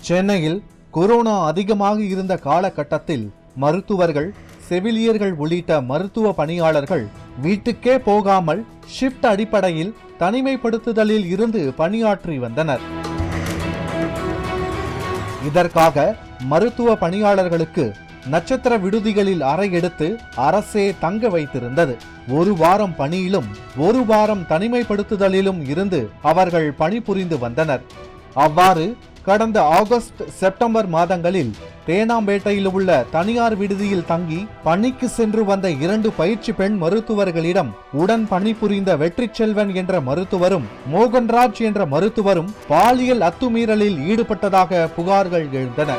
சென்னையில் கொரோனா அதிகமாக இருந்த காலகட்டத்தில் மருத்துவர்கள் செவிலியர்கள் உள்ளிட்ட மருத்துவ பணியாளர்கள் வீட்டுக்கே போகாமல் ஷிஃப்ட் அடிப்படையில் தனிமைப்படுத்துதலில் இருந்து பணியாற்றி வந்தனர் இதற்காக மருத்துவ பணியாளர்களுக்கு நட்சத்திர விடுதிகளில் அறை எடுத்து அரசே தங்க வைத்திருந்தது ஒரு வாரம் பணியிலும் ஒரு வாரம் தனிமைப்படுத்துதலிலும் இருந்து அவர்கள் பணிபுரிந்து வந்தனர் அவ்வாறு கடந்த ஆகஸ்ட் செப்டம்பர் மாதங்களில் தேனாம்பேட்டையில் உள்ள தனியார் விடுதியில் தங்கி பணிக்கு சென்று வந்த இரண்டு பயிற்சி பெண் மருத்துவர்களிடம் உடன் பணிபுரிந்த வெற்றி செல்வன் என்ற மருத்துவரும் மோகன்ராஜ் என்ற மருத்துவரும் பாலியல் அத்துமீறலில் ஈடுபட்டதாக புகார்கள் எழுந்தன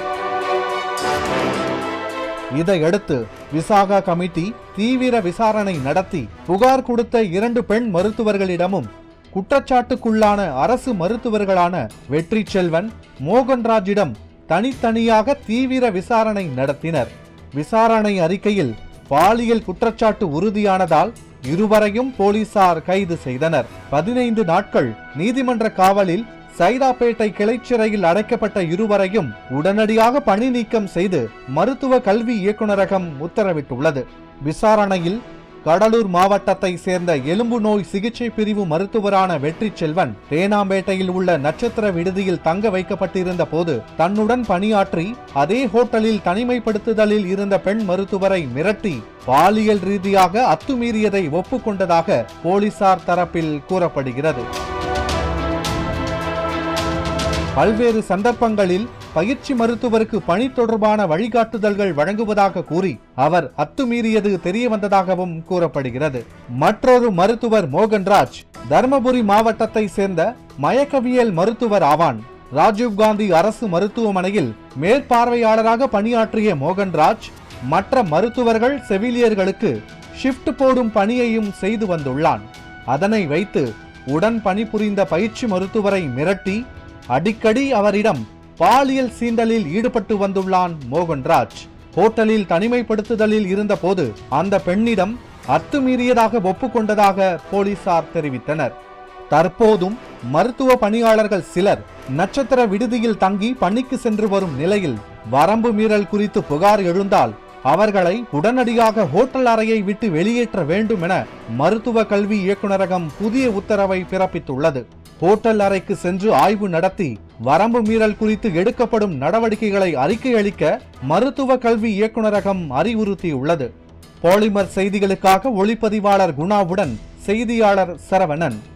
இதையடுத்து விசாகா கமிட்டி தீவிர விசாரணை நடத்தி புகார் கொடுத்த இரண்டு பெண் மருத்துவர்களிடமும் குற்றச்சாட்டுக்குள்ளான அரசு மருத்துவர்களான வெற்றி செல்வன் மோகன்ராஜிடம் தனித்தனியாக தீவிர விசாரணை நடத்தினர் விசாரணை அறிக்கையில் பாலியல் குற்றச்சாட்டு உறுதியானதால் இருவரையும் போலீசார் கைது செய்தனர் பதினைந்து நாட்கள் நீதிமன்ற காவலில் சைதாப்பேட்டை கிளைச்சிறையில் அடைக்கப்பட்ட இருவரையும் உடனடியாக பணி நீக்கம் செய்து மருத்துவ கல்வி இயக்குநரகம் உத்தரவிட்டுள்ளது விசாரணையில் கடலூர் மாவட்டத்தை சேர்ந்த எலும்பு நோய் சிகிச்சை பிரிவு மருத்துவரான வெற்றி செல்வன் தேனாம்பேட்டையில் உள்ள நட்சத்திர விடுதியில் தங்க வைக்கப்பட்டிருந்த போது தன்னுடன் பணியாற்றி அதே ஹோட்டலில் தனிமைப்படுத்துதலில் இருந்த பெண் மருத்துவரை மிரட்டி பாலியல் ரீதியாக அத்துமீறியதை ஒப்புக்கொண்டதாக போலீசார் தரப்பில் கூறப்படுகிறது பல்வேறு சந்தர்ப்பங்களில் பயிற்சி மருத்துவருக்கு பணி தொடர்பான வழிகாட்டுதல்கள் வழங்குவதாக கூறி அவர் அத்துமீறியது தெரிய வந்ததாகவும் கூறப்படுகிறது மற்றொரு மருத்துவர் மோகன்ராஜ் தர்மபுரி மாவட்டத்தை சேர்ந்த மயக்கவியல் மருத்துவர் ஆவான் ராஜீவ்காந்தி அரசு மருத்துவமனையில் மேற்பார்வையாளராக பணியாற்றிய மோகன்ராஜ் மற்ற மருத்துவர்கள் செவிலியர்களுக்கு ஷிஃப்ட் போடும் பணியையும் செய்து வந்துள்ளான் அதனை வைத்து உடன் பணிபுரிந்த பயிற்சி மருத்துவரை மிரட்டி அடிக்கடி அவரிடம் பாலியல் சீண்டலில் ஈடுபட்டு வந்துள்ளான் மோகன்ராஜ் ஹோட்டலில் தனிமைப்படுத்துதலில் இருந்தபோது அந்த பெண்ணிடம் அத்துமீறியதாக ஒப்புக்கொண்டதாக போலீசார் தெரிவித்தனர் தற்போதும் மருத்துவ பணியாளர்கள் சிலர் நட்சத்திர விடுதியில் தங்கி பணிக்கு சென்று வரும் நிலையில் வரம்பு மீறல் குறித்து புகார் எழுந்தால் அவர்களை உடனடியாக ஹோட்டல் அறையை விட்டு வெளியேற்ற வேண்டும் என மருத்துவ கல்வி இயக்குநரகம் புதிய உத்தரவை பிறப்பித்துள்ளது ஹோட்டல் அறைக்கு சென்று ஆய்வு நடத்தி வரம்பு மீறல் குறித்து எடுக்கப்படும் நடவடிக்கைகளை அறிக்கை அளிக்க மருத்துவ கல்வி இயக்குநரகம் அறிவுறுத்தியுள்ளது பாலிமர் செய்திகளுக்காக ஒளிப்பதிவாளர் குணாவுடன் செய்தியாளர் சரவணன்